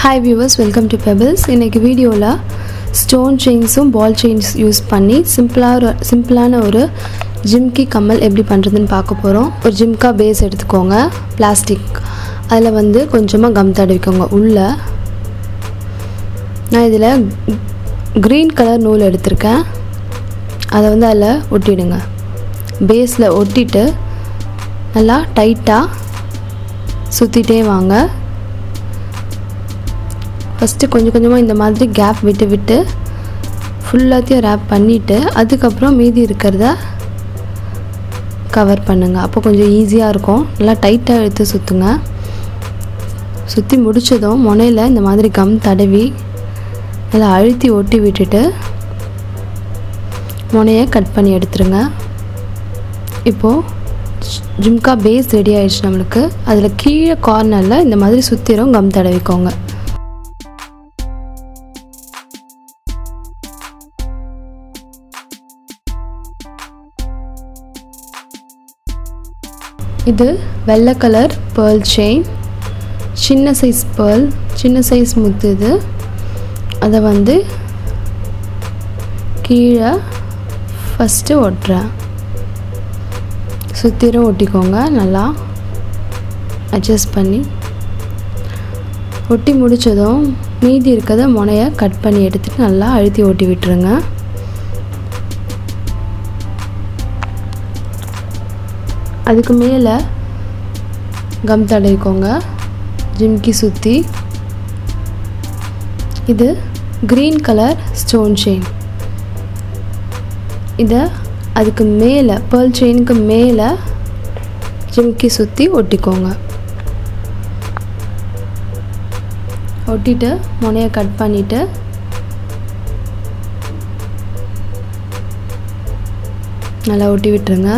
hi viewers welcome to Pebbles இன்றைக்கி வீடியோவில் stone செயின்ஸும் பால் செயின்ஸ் யூஸ் பண்ணி சிம்பிளாக ஒரு சிம்பிளான ஒரு ஜிம்கி கம்மல் எப்படி பண்ணுறதுன்னு பார்க்க போகிறோம் ஒரு ஜிம்கா பேஸ் எடுத்துக்கோங்க பிளாஸ்டிக் அதில் வந்து கொஞ்சமாக கம் தடவிக்கோங்க உள்ளே நான் இதில் க்ரீன் கலர் நூல் எடுத்திருக்கேன் அதை வந்து அதில் ஒட்டிடுங்க பேஸில் ஒட்டிட்டு நல்லா டைட்டாக சுற்றிட்டே வாங்க ஃபஸ்ட்டு கொஞ்சம் கொஞ்சமாக இந்த மாதிரி கேப் விட்டு விட்டு ஃபுல்லாத்தையும் ரேப் பண்ணிவிட்டு அதுக்கப்புறம் மீதி இருக்கிறத கவர் பண்ணுங்கள் அப்போ கொஞ்சம் ஈஸியாக இருக்கும் நல்லா டைட்டாக எடுத்து சுற்றுங்க சுற்றி முடித்ததும் முனையில் இந்த மாதிரி கம் தடவி நல்லா அழுத்தி ஒட்டி விட்டுட்டு முனையை கட் பண்ணி எடுத்துருங்க இப்போது ஜிம்கா பேஸ் ரெடி ஆயிடுச்சு நம்மளுக்கு அதில் கீழே கார்னரில் இந்த மாதிரி சுற்றிரும் கம் தடவிக்கோங்க இது வெள்ளை கலர் பேர்ல் செயின் சின்ன சைஸ் பேர்ல் சின்ன சைஸ் முத்து இது அதை வந்து கீழே ஃபஸ்ட்டு ஒட்டுறேன் சுற்றிலும் ஒட்டிக்கோங்க நல்லா அட்ஜஸ்ட் பண்ணி ஒட்டி முடித்ததும் மீதி இருக்கிறத முனையை கட் பண்ணி எடுத்துகிட்டு நல்லா அழுத்தி ஒட்டி விட்டுருங்க அதுக்கு மேலே கம் தடவிக்கோங்க ஜிம்கி சுற்றி இது க்ரீன் கலர் ஸ்டோன் செயின் இதை அதுக்கு மேலே பேர்ல் செயினுக்கு மேலே ஜிம்கி சுற்றி ஒட்டிக்கோங்க ஒட்டிட்டு முனையை கட் பண்ணிவிட்டு நல்லா ஒட்டி விட்டுருங்க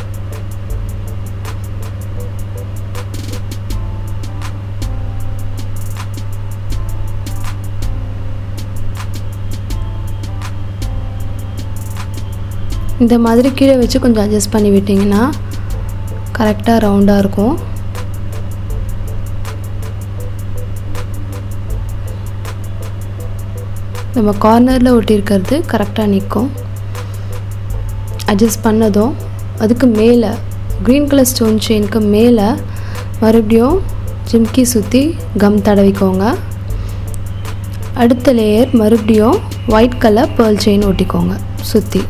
இந்த மாதிரி கீழே வச்சு கொஞ்சம் அட்ஜஸ்ட் பண்ணி விட்டிங்கன்னா கரெக்டாக ரவுண்டாக இருக்கும் நம்ம கார்னரில் ஒட்டியிருக்கிறது கரெக்டாக நிற்கும் அட்ஜஸ்ட் பண்ணதும் அதுக்கு மேலே க்ரீன் கலர் ஸ்டோன் செயினுக்கு மேலே மறுபடியும் ஜிம்கி சுற்றி கம் தடவிக்கோங்க அடுத்த லேயர் மறுபடியும் ஒயிட் கலர் பேர்ல் செயின் ஒட்டிக்கோங்க சுற்றி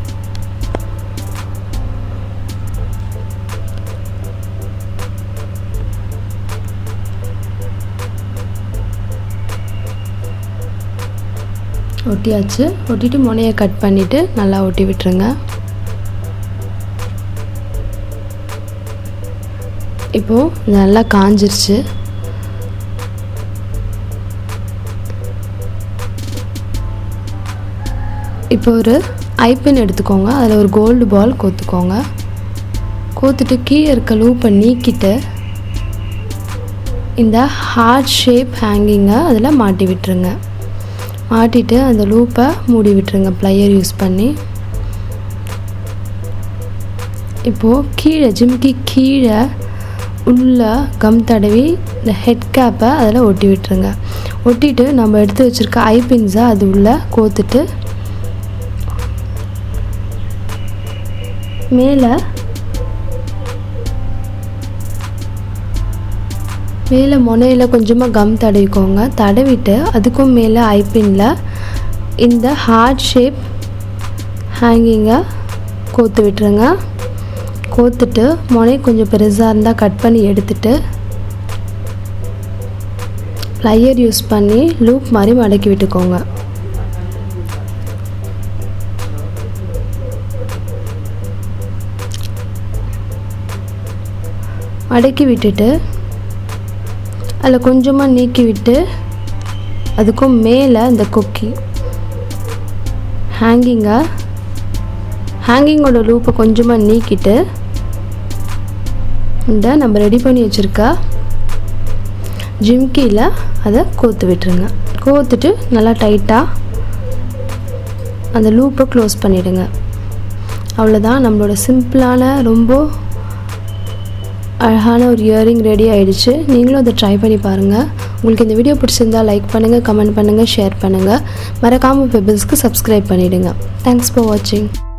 ஒட்டியாச்சு ஒட்டிட்டு முனையை கட் பண்ணிவிட்டு நல்லா ஒட்டி விட்டுருங்க இப்போது நல்லா காஞ்சிருச்சு இப்போ ஒரு ஐபின் எடுத்துக்கோங்க அதில் ஒரு கோல்டு பால் கோத்துக்கோங்க கோத்துட்டு கீழே இருக்க லூப்பை நீக்கிட்டு இந்த ஹார்ட் ஷேப் ஹேங்கிங்கை அதில் மாட்டி விட்டுருங்க மாட்டிட்டு அந்த லூப்பை மூடி விட்டுருங்க ப்ளையர் யூஸ் பண்ணி இப்போது கீழே ஜிம்கி கீழே உள்ள கம் தடவி இந்த ஹெட் கேப்பை அதில் ஒட்டி விட்டுருங்க ஒட்டிட்டு நம்ம எடுத்து வச்சுருக்க ஐபின்ஸை அது உள்ளே கோத்துட்டு மேலே மேலே முனையில் கொஞ்சமாக கம் தடவிக்கோங்க தடவிட்டு அதுக்கும் மேலே ஐப்பின்ல இந்த ஹார்ட் ஷேப் ஹேங்கிங்கை கோத்து விட்டுருங்க கோத்துட்டு முனை கொஞ்சம் பெருசாக இருந்தால் கட் பண்ணி எடுத்துட்டு ப்ளையர் யூஸ் பண்ணி லூப் மாதிரி மடக்கி விட்டுக்கோங்க மடக்கி விட்டுட்டு அதில் கொஞ்சமாக நீக்கி விட்டு அதுக்கும் மேலே இந்த கொக்கி ஹேங்கிங்கை ஹேங்கிங்கோட லூப்பை கொஞ்சமாக நீக்கிட்டு இந்த நம்ம ரெடி பண்ணி வச்சுருக்க ஜிம்கியில் அதை கோத்து விட்டுருங்க கோத்துட்டு நல்லா டைட்டாக அந்த லூப்பை க்ளோஸ் பண்ணிவிடுங்க அவ்வளோதான் நம்மளோட சிம்பிளான ரொம்ப அழகான ஒரு இயரிங் ரெடி ஆயிடுச்சு நீங்களும் அதை ட்ரை பண்ணி பாருங்கள் உங்களுக்கு இந்த வீடியோ பிடிச்சிருந்தா லைக் பண்ணுங்கள் கமெண்ட் பண்ணுங்கள் ஷேர் பண்ணுங்கள் மறக்காமல் பெபிள்ஸ்க்கு சப்ஸ்கிரைப் பண்ணிவிடுங்க தேங்க்ஸ் ஃபார் வாட்சிங்